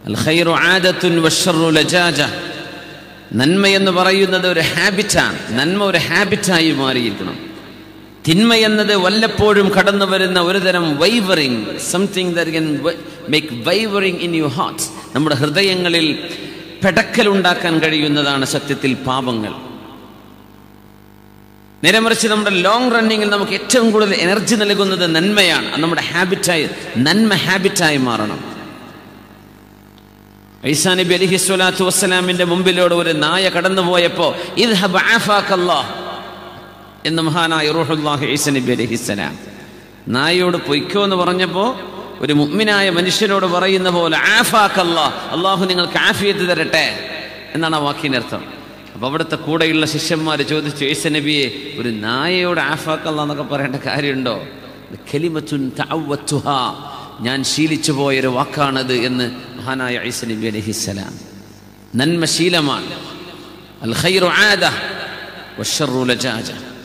അൽ ഖൈറു ആദത്തുൻ വശറു ലജാജ നന്മ എന്ന് പറയുന്നത് ഒരു ഹാബിറ്റാണ് നന്മ ഒരു ഹാബിറ്റായി മാറിയിരിക്കണം തിന്മ എന്നത് വല്ലപ്പോഴും കടന്നു വരുന്ന ഒരു തരം wavering something that can make wavering in your heart നമ്മുടെ ഹൃദയങ്ങളിൽ പെടക്കലുണ്ടാക്കാൻ കഴിയുന്നതാണ് സത്യത്തിൽ പാപങ്ങൾ നേരെ മറിച്ച് നമ്മുടെ ലോങ് റണ്ണിങ്ങിൽ നമുക്ക് ഏറ്റവും കൂടുതൽ എനർജി നൽകുന്നത് നന്മയാണ് അത് നമ്മുടെ ഹാബിറ്റായി നന്മ ഹാബിറ്റായി മാറണം ഈസാ നബി അലിഹി സ്വലാത്തു വസ്സലാമിന്റെ മുമ്പിലൂടെ ഒരു നായ കടന്നുപോയപ്പോ ഇദ്ഹബ് ആഫാക്കല്ലാഹ് എന്ന് മഹാനായ റൂഹുല്ലാഹി ഈസ നബി അലഹിസ്സലാം നായയോട് പൊയ്ക്കോ എന്ന് പറഞ്ഞപ്പോൾ ഒരു മുഗ്മിനായ മനുഷ്യനോട് പറയുന്ന പോലെ ആഫാക്കല്ലാ അള്ളാഹു നിങ്ങൾക്ക് ആഫിയത്ത് തരട്ടെ എന്നാണ് ആ വാക്കിനർത്ഥം അപ്പൊ അവിടുത്തെ കൂടെയുള്ള ശിഷ്യന്മാർ ചോദിച്ചു ഈസ നബിയെ ഒരു നായയോട് ആഫാക്കല്ല എന്നൊക്കെ പറയേണ്ട കാര്യമുണ്ടോ ഇത് കലിമത്തുൻ തഅവ്വത്തുഹാ. ഞാൻ ശീലിച്ചു പോയൊരു വാക്കാണത് എന്ന് മഹാനായ ഈസ നബി അലഹിസ്സലാം നന്മ ശീലമാണ് അൽ ഖൈറു ആദ വശറു ലജാജ